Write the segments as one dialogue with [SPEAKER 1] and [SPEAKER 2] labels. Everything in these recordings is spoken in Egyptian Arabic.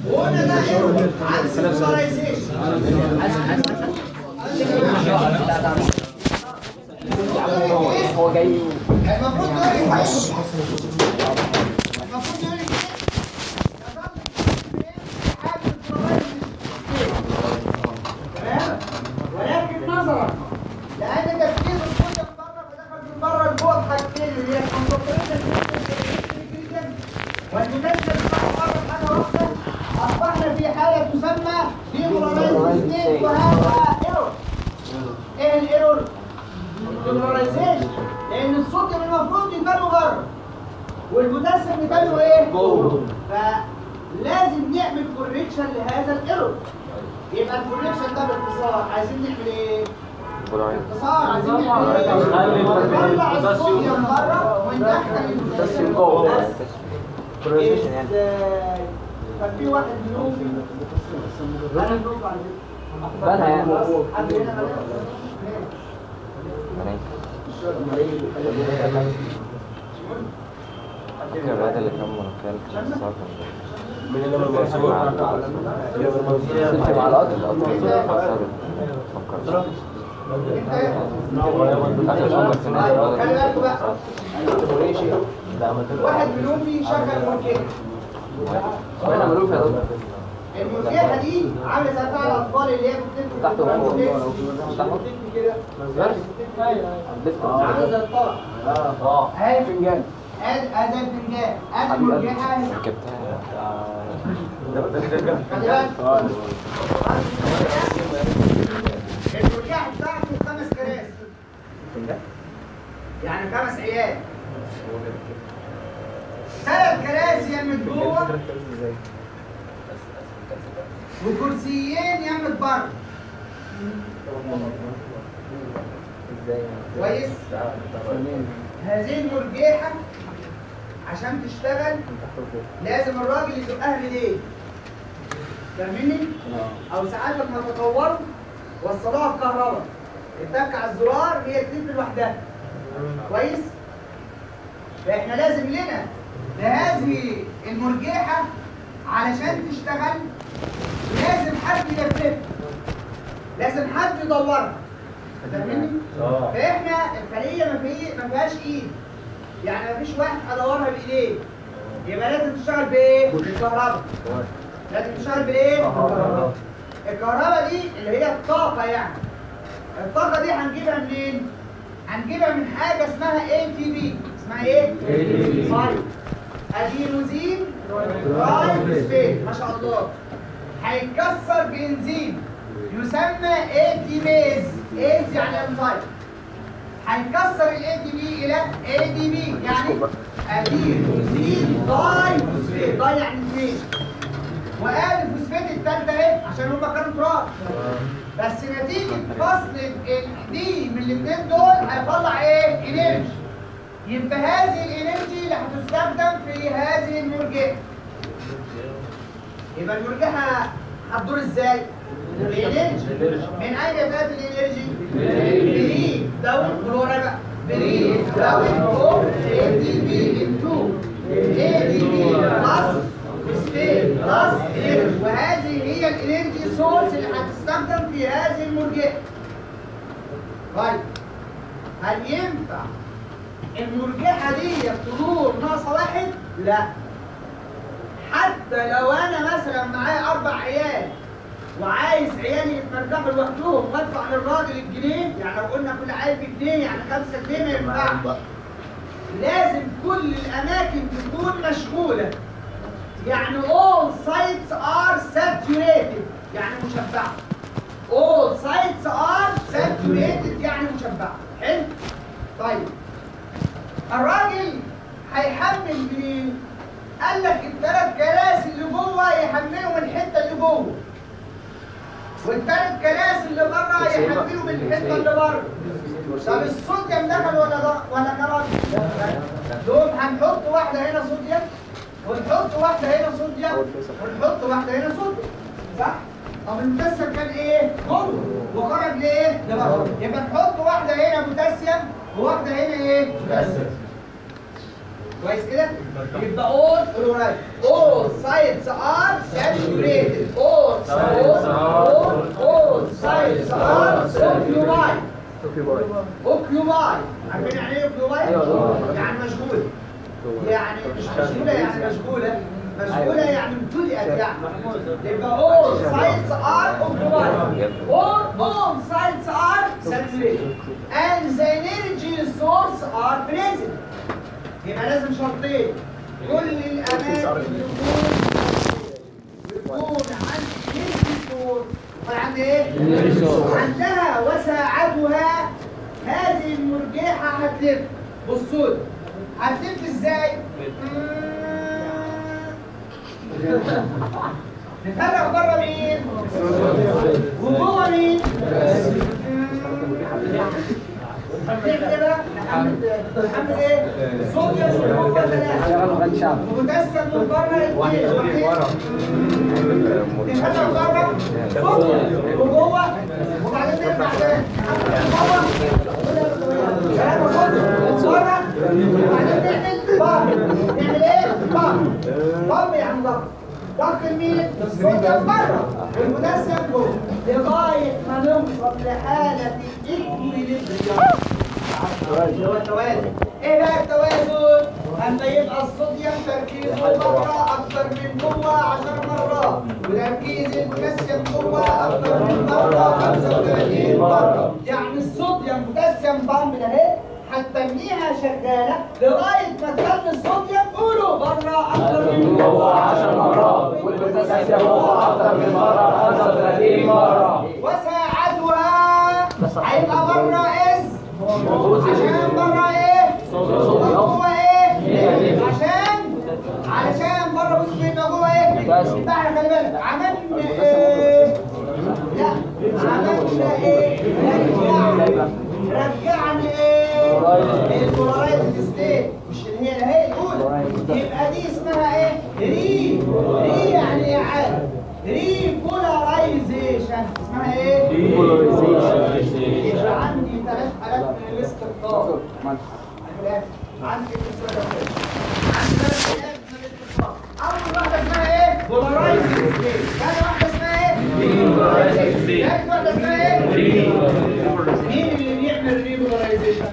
[SPEAKER 1] وقلنا ده ايرور عكس البولاريزيشن
[SPEAKER 2] هو جاي
[SPEAKER 1] المفروض نقول لك المفروض نقول لك ولكن نظرا لان تفكير الصوت من بره فدخل من بره لجوه بحاجتين اللي هي الكونسنتريشن والمنزل بتاعه بره بحاجه واحده اصبحنا في حاله تسمى ديبولارايزيشن ستيت وهذا ايرور ايه الايرور؟ الديبولارايزيشن لان الصوت اللي المفروض يبانوا بره والبوتاسيوم يبانوا ايه؟ جوه فلازم نعمل كوريكشن لهذا الايرور يبقى الكوريكشن ده باختصار عايزين نعمل ايه؟ باختصار عايزين نعمل ايه؟ نطلع الصوديوم بره وندخل البوتاسيوم جوه
[SPEAKER 2] بروجيشن يعني
[SPEAKER 1] ازاي؟ كان في واحد منهم انا بروف على فكره
[SPEAKER 2] بالها يعني
[SPEAKER 1] حد هنا غير؟
[SPEAKER 3] الواد اللي كان منقل كان صار
[SPEAKER 2] مع القطر
[SPEAKER 1] خلي بالكوا بقى واحد منهم بيشغل مركبه
[SPEAKER 2] وانا ملوك يا دكتور
[SPEAKER 1] المرجحه دي عامله زي بتاع الاطفال اللي هي بتلف
[SPEAKER 2] تحت وفوق.
[SPEAKER 1] بتلف كده
[SPEAKER 2] بس
[SPEAKER 1] عامله زي الطرف
[SPEAKER 2] اه
[SPEAKER 1] اهي
[SPEAKER 2] فنجان
[SPEAKER 1] ادي ادي الفنجان ادي المرجحه اهي
[SPEAKER 3] ركبتها
[SPEAKER 1] خلي بالك المرجحه بتاعته خمس كراسي يعني خمس عيال ثلاث كراسي يمت جوه وكرسيين يمت بره كويس هذه المرجحه عشان تشتغل لازم الراجل يزقها بايديه فاهمني؟ او ساعات لما تطوروا وصلوها بكهرباء اتك على الزرار هي تلف لوحدها كويس؟ فاحنا لازم لنا لهذه المرجحه علشان تشتغل لازم حد يلفها لازم حد يدورها فاهمني؟ فاحنا الخليه ما في ما فيهاش ايد يعني ما فيش واحد هدورها بايديه يبقى لازم تشتغل بايه؟ بالكهرباء لازم تشتغل بايه؟ الكهرباء دي اللي هي الطاقه يعني الطاقه دي هنجيبها منين؟ هنجيبها من حاجه اسمها اي تي بي اسمها ايه؟ طيب ادينوزين ترايفوسفيت ما شاء الله هيتكسر بانزيم يسمى اي تي بيز ايز يعني انزيم هيكسر الاي دي بي الى اي دي بي يعني ادينوزين دايفوسفيت داي يعني اثنين وقال الفوسفات الثالثه اهي عشان هم كانوا تراب بس نتيجه فصل ال- دي من الاثنين دول هيطلع ايه؟ انرجي يبقى هذه الانرجي اللي هتستخدم في هذه المرجحه يبقى المرجحه هتدور ازاي؟ الانرجي من اين جت الانرجي؟ بريد داون قولوا ورايا بقى بريد داون اوف اي دي بي انتو اي دي بي بلس سبيد بلس انرجي وهذه هي الانرجي سورس اللي هتستخدم في هذه المرجحه طيب هل ينفع المرجحه دي تدور ناقصه واحد؟ لا حتى لو انا مثلا معايا اربع عيال وعايز عيالي يتمرجحوا لوحدهم وادفع للراجل الجنيه يعني لو قلنا كل عيل بجنيه يعني خمسة جنيه ما ينفعش لازم كل الاماكن تكون مشغوله يعني all sites are saturated يعني مشبعه all sites are saturated يعني مشبعه حلو طيب الراجل هيحمل منين قال لك الثلاث كراسي اللي جوه يحملوا من الحته اللي جوه والثلاث كراسي اللي بره يحملوا من الحته اللي بره طب الصوديوم دخل ولا ده ولا خرج؟ دول هنحط واحده هنا صوديوم ونحط واحده هنا صوديوم ونحط واحده هنا صوديوم صح؟ طب البوتاسيوم كان ايه؟ جوه وخرج لايه؟ لبره يبقى نحط واحده هنا بوتاسيوم وواحده هنا ايه؟ بوتاسيوم كويس كده يبقى all chloride all sites are saturated all all all, all sites are occupied occupied عارفين يعني ايه occupied؟ يعني مشغول يعني مش مشغولة يعني مشغولة مشغولة يعني امتلئت يعني يبقى all sites are occupied all all sites are saturated and the energy source are present يبقى لازم شرطين كل الاماكن تكون يكون عندي energy source وعندي ايه؟ عندها وساعتها هذه المرجحة هتلف بصوا لي. هتلف ازاي؟ نفرق بره مين؟ وجوه مين؟ نعمل بقى نحمل نحمل ايه؟ صوديوم من جوه ثلاثة وبوتاسيوم من بره اثنين نفرق بره صوديوم وجوه وبعدين نرجع تاني نحمل من جوه ثلاثة صوديوم بره وبعدين نعمل بامب نعمل ايه؟ بامب بامب يعني ضغط ضغط مين؟ الصوديوم بره والبوتاسيوم جوه لغاية ما نوصل لحالة الاكويليبريم اللي هو التوازن ايه بقى التوازن؟ اما يبقى الصوديوم تركيزه بره اكتر من جوه 10 مرات وتركيز البوتاسيوم جوه اكتر من بره 35 مره يعني الصوديوم بوتاسيوم بامب ده اهي هتتنيها شغاله لغايه ما تخلي الصوديوم قولوا بره اكتر من جوه 10 مرات
[SPEAKER 2] والبوتاسيوم جوه اكتر من مره 35 مره
[SPEAKER 1] وساعدها هيبقى بره اس عشان بره ايه؟ جوه ايه؟ عشان علشان بره بص بيبقى جوه ايه؟
[SPEAKER 2] بوتاسيوم.
[SPEAKER 1] بقى خلي بالك عملنا ايه؟ لا عملنا ايه؟ رجعنا رجعنا ايه؟ البولارايز ستيت مش اللي هي اللي هي الاولى يبقى دي اسمها ايه؟ ري ري يعني ايه عاد؟ ري بولارايزيشن اسمها ايه؟ يبقى عندي ثلاث حالات من الاستقطاب عندي الاستقطاب عندي ثلاث حالات من الاستقطاب اول واحده اسمها ايه؟ بولارايزنج ثاني واحده اسمها ايه؟ ثالث واحده اسمها ايه؟ مين اللي بيعمل ريبولارايزيشن؟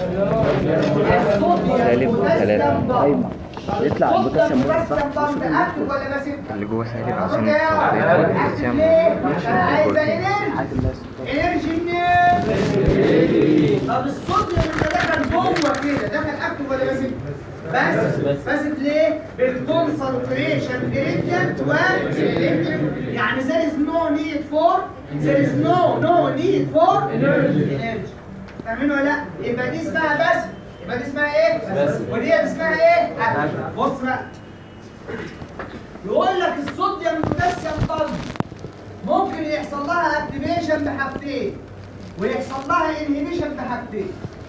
[SPEAKER 3] سالب ثلاثة.
[SPEAKER 1] أيوة
[SPEAKER 3] يطلع البوتاسيوم
[SPEAKER 1] البوتاسيوم بامب اكتف ولا باسيف؟
[SPEAKER 3] اللي جوه سالب عشان
[SPEAKER 1] اكتف
[SPEAKER 3] البوتاسيوم
[SPEAKER 1] ليه؟ عشان عايزه انرجي انرجي منين؟ طب الصوديوم اللي دخل جوه كده دخل اكتف ولا باسيف؟ بس باسيف ليه؟ بالكونسنتريشن جريدينت والإلكتريك يعني there is no need for there is no no need for energy فاهمين ولا لا؟ يبقى دي اسمها باسيف يبقى دي اسمها ايه؟ ودي اسمها ايه؟ أكتف. بص بقى يقول لك الصوديوم بوتاسيوم بامب ممكن يحصل لها اكتيفيشن بحاجتين ويحصل لها انهبيشن بحاجتين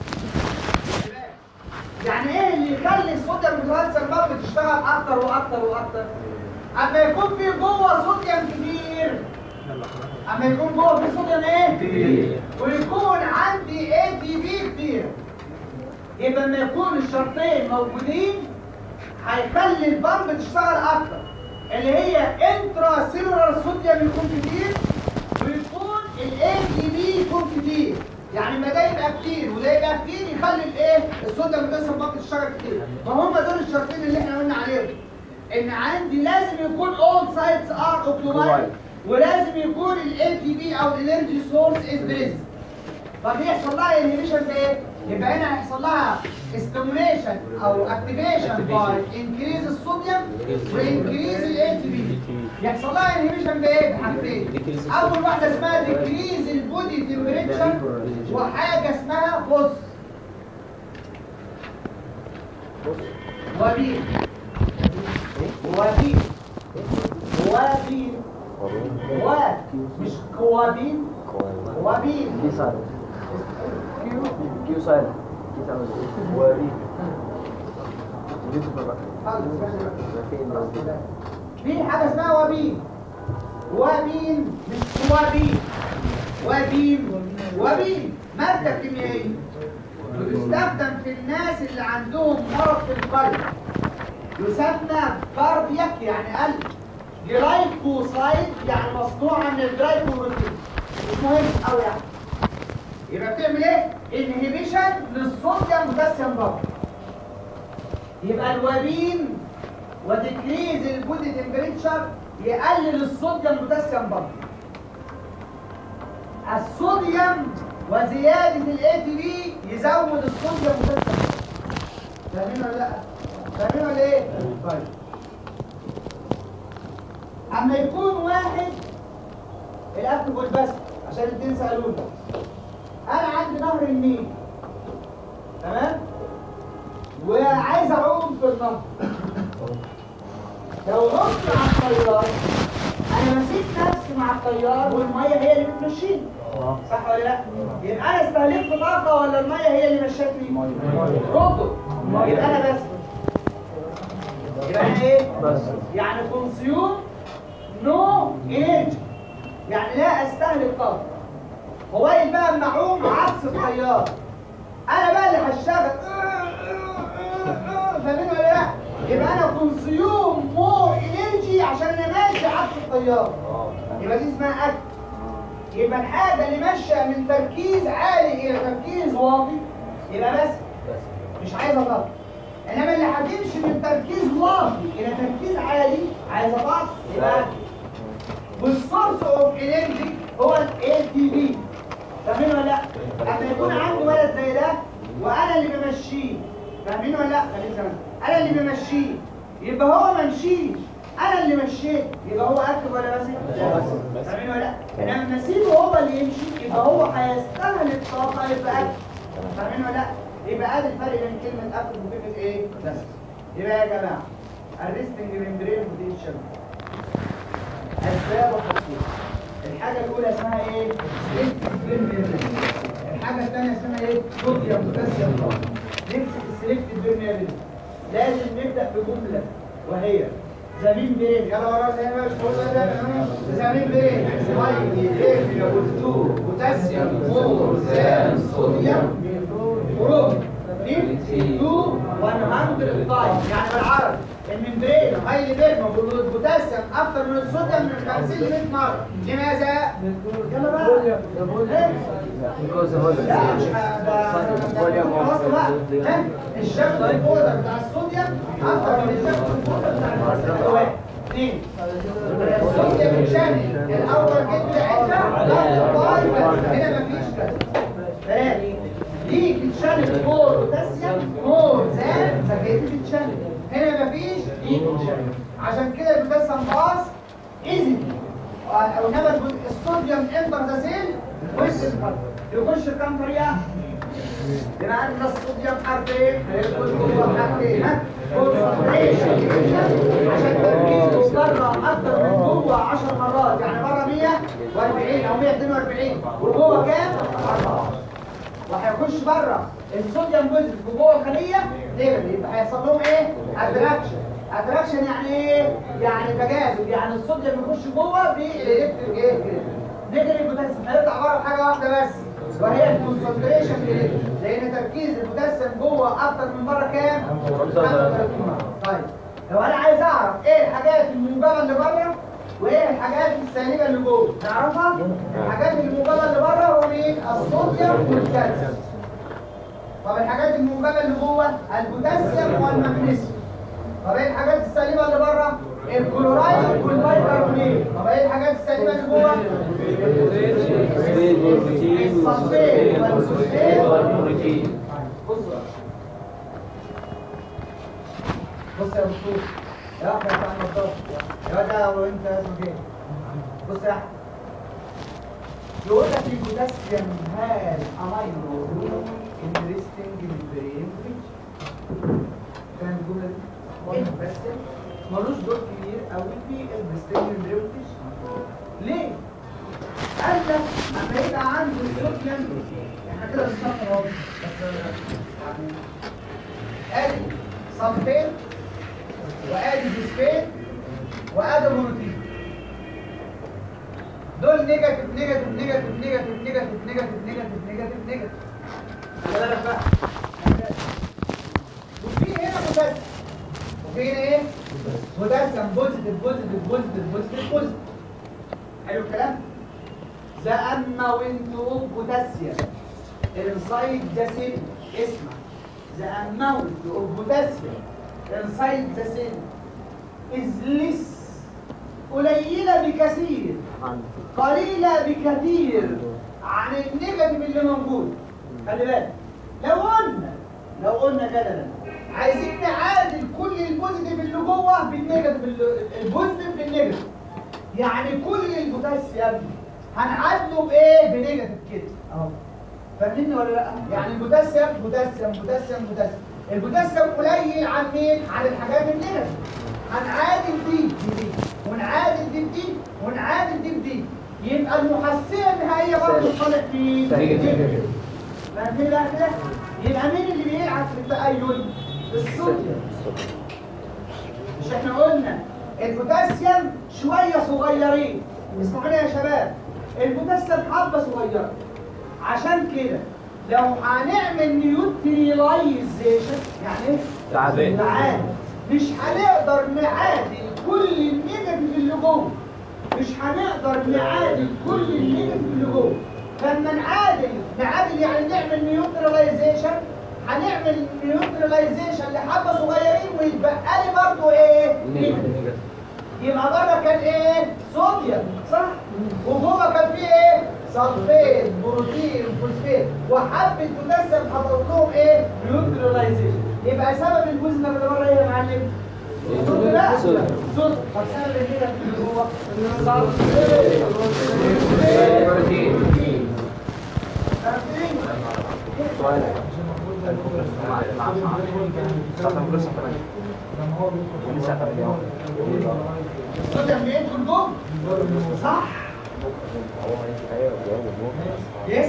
[SPEAKER 1] يعني ايه اللي يخلي الصوديوم بوتاسيوم بامب تشتغل اكتر واكتر واكتر اما يكون في جوه صوديوم كتير اما يكون جوه في صوديوم ايه كتير ويكون عندي اي تي بي كتير يبقى لما يكون الشرطين موجودين هيخلي البامب تشتغل اكتر اللي هي انترا سيلولار صوديوم يكون كتير ويكون الاي تي بي يكون كتير يعني ما ده يبقى كتير وده يبقى كتير يخلي الايه الصوديوم بتاعت البامب تشتغل كتير ما هم دول الشرطين اللي احنا قلنا عليهم ان عندي لازم يكون all sites are occupied ولازم يكون الاي تي بي او الانرجي سورس از بريزنت طب يحصل لها انهبيشن بايه؟ يبقى هنا هيحصل لها stimulation او activation باي انكريز الصوديوم وانكريز الاي تي بي يحصل لها انهبيشن بايه؟ بحاجتين اول واحده اسمها ديكريز البودي تمبريتشر وحاجه اسمها بص وبين وبين وبين و مش كوابين وبين
[SPEAKER 2] كي سايلنت كيو سايلنت كي سايلنت وري
[SPEAKER 1] في حاجة اسمها وبين وبين مش وبين وبين وبين مادة كيميائية ويستخدم في الناس اللي عندهم مرض في القلب يسمى كاردياك يعني قلب جلايكوسايد يعني مصنوعه من الجلايكوبروتين مش مهم قوي يعني يبقى بتعمل ايه؟ انهبيشن للصوديوم بوتاسيوم بامب يبقى الوبين وتكريز البودي تمبريتشر يقلل الصوديوم بوتاسيوم بامب الصوديوم وزيادة الاي تي بي يزود الصوديوم بوتاسيوم فاهمين ولا لا؟ فاهمين ولا ايه؟ طيب اما يكون واحد الاكل بس عشان الاتنين سالوني انا عندي نهر النيل تمام وعايز اعوم في النهر لو نطت مع الطيار انا مسيت نفسي مع الطيار والميه هي اللي بتمشيني صح ولا لا؟ يبقى انا استهلكت طاقه ولا الميه هي اللي مشتني؟ ردوا يبقى انا بس يبقى انا ايه؟
[SPEAKER 2] بس
[SPEAKER 1] يعني كونسيوم نو انرجي يعني لا استهلك طاقه هو ايه بقى معوم عكس الطيار انا بقى اللي هشتغل فاهمين ولا لا؟ يبقى انا كونسيوم مور انرجي عشان انا ماشي عكس الطيار يبقى دي اسمها اكل يبقى الحاجه اللي ماشيه من تركيز عالي الى تركيز واطي يبقى بس مش عايزه طاقه انما اللي هتمشي من تركيز واطي الى تركيز عالي عايزه طاقه يبقى أكل. والسورس اوف انرجي هو الاي تي بي فاهمين ولا لا؟ اما يكون عندي ولد زي ده وانا اللي بمشيه فاهمين ولا لا؟ خليك زمان انا اللي بمشيه يبقى هو ما مشيش انا اللي مشيت يبقى هو اكتب ولا بس؟ فاهمين ولا لا؟ انما لما اسيبه هو اللي يمشي يبقى هو هيستهلك طاقه يبقى اكتب فاهمين ولا لا؟ يبقى ادي الفرق بين كلمه اكتب وكلمه ايه؟ بس يبقى يا جماعه الريستنج ممبرين بوتنشال اسباب وخصوص الحاجه الاولى اسمها ايه سلكتيف بيرميابيلتي الحاجه الثانيه اسمها ايه صوديوم بوتاسيوم طاقه نمسك السلكتيف بيرميابيلتي لازم نبدا بجمله وهي زمين بين يلا ورا زي ما مش زمين بين ميه بين تو بوتاسيوم فور زان صوديوم فروم 50 تو 100 تايم يعني بالعربي الممبرين هاي بيرما والبوتاسيوم اكتر من الصوديوم من 50 ل 100 مره لماذا؟ يلا بقى إيه؟
[SPEAKER 2] because the volume
[SPEAKER 1] لا مش ه- ده- ده- خلاص بقى ها؟ الشكل البودر بتاع الصوديوم اكتر من الشكل البودر بتاع البوتاسيوم واحد اثنين الصوديوم الشامل الاول كده عدة لا باي بس هنا مفيش كده ثلاثة دي بتشانل فور بوتاسيوم فور زاد سكيت بتشانل هنا مفيش دي بتشانل عشان كده البوتاسيوم باص ايزي او انما الصوديوم انتر ذا سيل وش يخش بكام طريقه؟ يبقى عندنا الصوديوم حرفين هيدخل جوه حرفين ها؟ concentration عشان تركيزه بره اكتر من جوه 10 مرات يعني بره 140 او 142 وجوه كام؟ 4 وهيخش بره الصوديوم جزء جوه الخليه ليفل يبقى هيحصل لهم ايه؟ اتراكشن اتراكشن يعني ايه؟ يعني تجاذب يعني الصوديوم يخش جوه بالالكتريك ايه كده نيجاتيف بوتاسيوم هيطلع بره حاجه واحده بس وهي الكونسنتريشن لان تركيز البوتاسيوم جوه اكتر من بره كام؟ 35 مره طيب لو انا عايز اعرف ايه الحاجات الموجبه اللي بره وايه الحاجات السالبه اللي جوه نعرفها الحاجات الموجبه اللي بره هو مين الصوديوم والكالسيوم طب الحاجات الموجبه اللي جوه البوتاسيوم والمغنيسيوم طب ايه الحاجات السالبه اللي بره الكلورايد والبيكربونات طب ايه الحاجات السالبه اللي جوه الصلفات والسوسفات بص بقى. بص يا دكتور يا احمد بتاع النضاره يا ده وانت اسمك ايه بص يا احمد يقول لك البوتاسيوم هاز امينو جروب انترستنج البرين فاهم الجمله دي؟ البوتاسيوم ملوش دور كبير قوي في البستنج البرين ليه؟ قال لك اما يبقى عنده الصوديوم احنا كده بنشرح اهو بس يعني ادي صنفين وادي فوسفات وادي بروتين دول نيجاتيف نيجاتيف نيجاتيف نيجاتيف نيجاتيف نيجاتيف نيجاتيف نيجاتيف نيجاتيف خلي بالك بقى وفي هنا متسم وفي هنا ايه؟ متسم بوزيتيف بوزيتيف بوزيتيف بوزيتيف بوزيتيف حلو الكلام؟ ذا اماونت اوف بوتاسيوم inside the cell اسمع the amount of potassium inside the cell is less قليلة بكثير قليلة بكثير عن النيجاتيف اللي موجود خلي بالك لو قلنا لو قلنا كده عايزين نعادل كل البوزيتيف اللي جوه بالنيجاتيف اللي- البوزيتيف بالنيجاتيف يعني كل البوتاسيوم هنعادله بايه بنيجاتيف كده اهو فاهميني ولا لا يعني البوتاسيوم بوتاسيوم بوتاسيوم بوتاسيوم البوتاسيوم قليل عن مين عن الحاجات النيجاتيف هنعادل دي بدي ونعادل دي بدي ونعادل دي بدي يبقى المحسنه النهائيه برضه صالح مين فاهمين بقى كده يبقى مين اللي بيلعب في التأيد الصوديوم مش احنا قلنا البوتاسيوم شويه صغيرين اسمعوني يا شباب البوتاسيوم حبه صغيره عشان كده لو هنعمل نيوتريلايزيشن يعني ايه؟
[SPEAKER 2] تعادل.
[SPEAKER 1] تعادل مش هنقدر نعادل كل النيجاتيف اللي جوه مش هنقدر نعادل كل النيجاتيف اللي جوه فلما نعادل نعادل يعني نعمل نيوتراليزيشن هنعمل نيوتراليزيشن لحبه صغيرين ويتبقى لي برضه ايه؟ نيجاتيف. يبقى بره كان ايه؟ صوديوم صح؟ وجوه كان فيه ايه؟ صلفات بروتين فوسفات وحبه بوتاسيوم حصل لهم ايه؟ نيوتراليزيشن يبقى سبب الجزء اللي بره ايه يا معلم؟ صوديوم لا
[SPEAKER 2] صوديوم.
[SPEAKER 1] صوديوم طب سبب النيجاتيف اللي جوه؟ صلفات بروتين فاهمين؟ الصوديوم بيدخل جوه صح؟ يس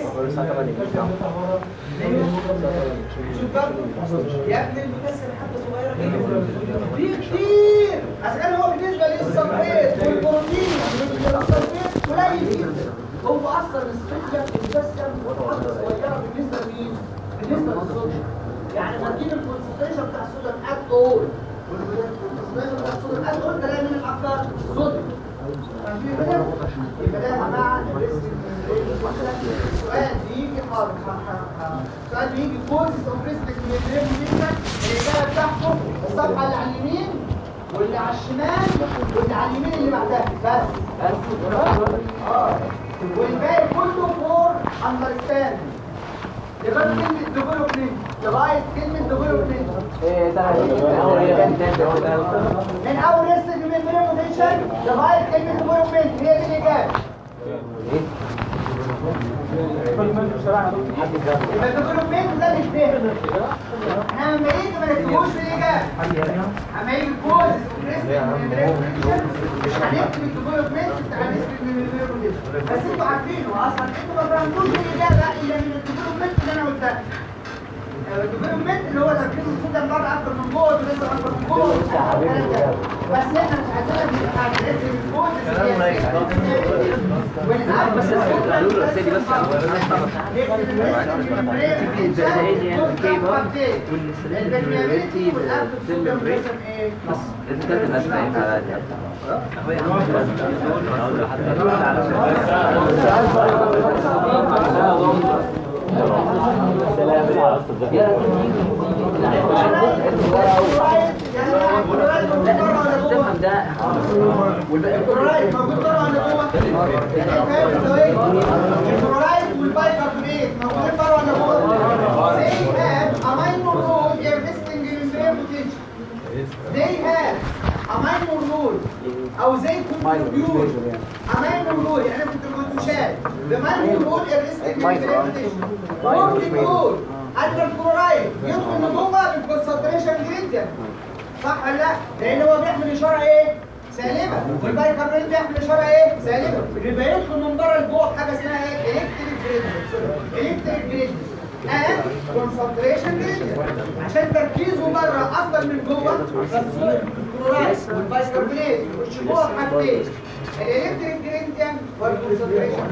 [SPEAKER 1] شوف بقى يا ابني المكسر حبه صغيره كده دي كتير عشان كده هو بالنسبه للصلفات والبروتين الصلفات قليل جدا هو اصلا السكه المكسر حبه صغيره بالنسبه لمين؟ بالنسبه للصوديوم يعني مدين الكونسنتريشن بتاع الصوديوم ات اول والكونسنتريشن بتاع الصوديوم ات اول تلاقي مين الاكتر؟ الصوديوم فاهمين كده؟ يبقى ده يا جماعه السؤال بيجي حاضر السؤال بيجي كوزز اوف ريستك ميدريم جدا الاجابه بتاعته الصفحه اللي على اليمين واللي على الشمال واللي على اليمين اللي بعدها بس اه والباقي كله فور اندرستاند لغايه كلمه ديفلوبمنت لغايه كلمه ديفلوبمنت من اول ريستك ميدريم بوتنشال لغايه كلمه ديفلوبمنت هي دي الاجابه يبقى الديفلوبمنت ده مش فهم احنا لما يجي ما نكتبوش في الاجابه اما يجي كوز مش هنكتب الديفلوبمنت بتاع الريسك بس انتوا عارفينه اصلا انتوا ما فهمتوش الاجابه الا من الديفلوبمنت اللي انا قلتها الديفلوبمنت اللي هو تركيز الصوت من بره اكتر من جوه ولسه اكتر من جوه الكلام ده. بس احنا مش عايزينك تبقى عارف الكود والاب بس الصوت
[SPEAKER 2] تفهم ده
[SPEAKER 1] الكلورايد موجود بره ولا جوه؟ الكلورايد والبايكربونات موجودين بره ولا جوه؟ They have a minor role in resisting membrane potential. They have a minor role أو they contribute a minor role يعني كنت كنت شايف the minor role in resisting membrane potential. ممكن نقول أن الكلورايد يدخل من جوه بالكونسنتريشن جريدينت صح ولا لا؟ لأن هو بيحمل إشارة إيه؟ سالبة والبايكربونات بيحمل إشارة إيه؟ سالبة يبقى يدخل من بره لجوه حاجة اسمها إيه؟ إلكتريك جريدينت إلكتريك جريدينت and concentration gradient عشان تركيزه بره أكتر من جوه بس الكلورايد والبايكربونات يخش هو حاجتين الالكتريك جريدينت والكونسنتريشن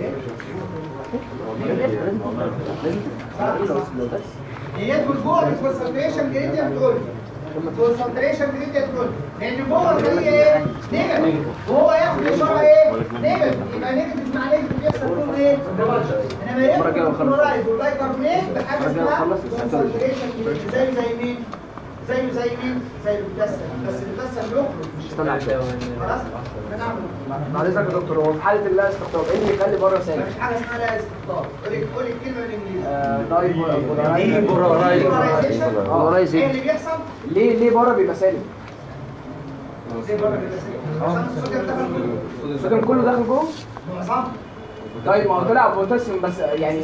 [SPEAKER 1] يدخل جوه الكونسنتريشن جريدينت دول الكونسنتريشن جريدينت دول لان جوه الخليه ايه؟ نيجاتيف وهو ياخد اشاره ايه؟ نيجاتيف يبقى نيجاتيف مع نيجاتيف بيحصل كله ايه؟ انما ياخد الكلورايد والبيكربونات بحاجه اسمها كونسنتريشن زيه زي مين؟ زيه زي مين؟ زي البلاستيك بس البلاستيك يخرج مش
[SPEAKER 2] استنى عشان
[SPEAKER 1] خلاص؟ بنعمل
[SPEAKER 2] بعد اذنك يا دكتور هو في حاله اللا استقطاب ايه اللي يخلي بره سالب؟
[SPEAKER 1] مفيش حاجه اسمها لا استقطاب قولي قولي الكلمه بالانجليزي
[SPEAKER 2] آه، داي بولارايز
[SPEAKER 1] Polarization. ايه اللي بيحصل؟
[SPEAKER 2] ليه ليه بره بيبقى سالب؟
[SPEAKER 1] زي بره الجلسية. عشان الصوديوم دخل جوه.
[SPEAKER 2] الصوديوم كله داخل جوه؟
[SPEAKER 1] صح؟
[SPEAKER 2] طيب ما هو طلع بوتاسيوم بس يعني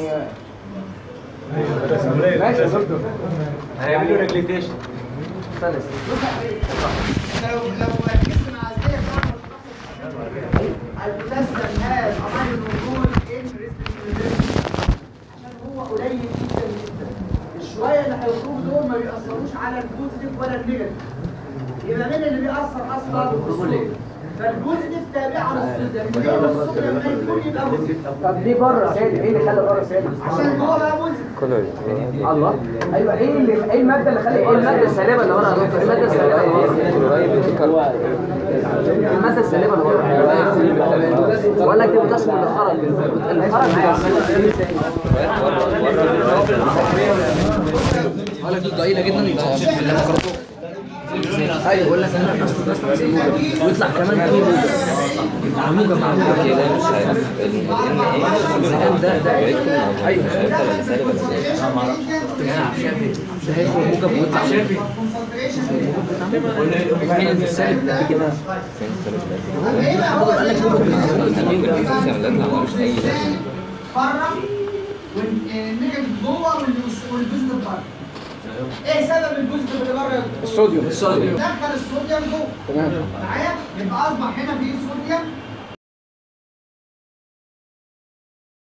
[SPEAKER 2] ماشي يا دكتور
[SPEAKER 4] هيعملوا ريجليتيشن
[SPEAKER 2] استنى استنى.
[SPEAKER 1] انت لو لو ركزت مع الزي بتاعت البوتاسيوم هاز اماين الوجود ان عشان هو قليل جدا جدا الشويه اللي هيخرجوا دول ما بيأثروش على البوزيتيف ولا النيجاتيف يبقى مين اللي بيأثر اصلا؟ الصوديوم فالبوزيتيف تابعه للصوديوم ليه الصوديوم ما يكون يبقى بوزيتيف
[SPEAKER 2] طب ليه بره سالب؟ ايه اللي خلى بره سالب؟
[SPEAKER 1] عشان جوه بقى بوزيتيف
[SPEAKER 2] الله ايوه ايه اللي ايه الماده اللي خلت ايه الماده السالبه اللي ورا يا دكتور؟ الماده السالبه اللي ورا الماده السالبه اللي ورا ولا دي بوتاسيوم اللي خرج اللي خرج ولا دي ضئيله جدا ايوه يقول لك انا ويطلع كمان كيلو يبقى عموجه معموجه كده مش عارف ده ده ايوه ده هيخرج موجب ويطلع وبعدين السالب ده كده
[SPEAKER 1] بره والنيجاتيف جوه والبوزيتيف بره ايه سبب البوزيتيف اللي بره
[SPEAKER 2] الصوديوم الصوديوم
[SPEAKER 1] دخل الصوديوم جوه
[SPEAKER 2] تمام
[SPEAKER 1] معايا يبقى اصبح هنا في صوديوم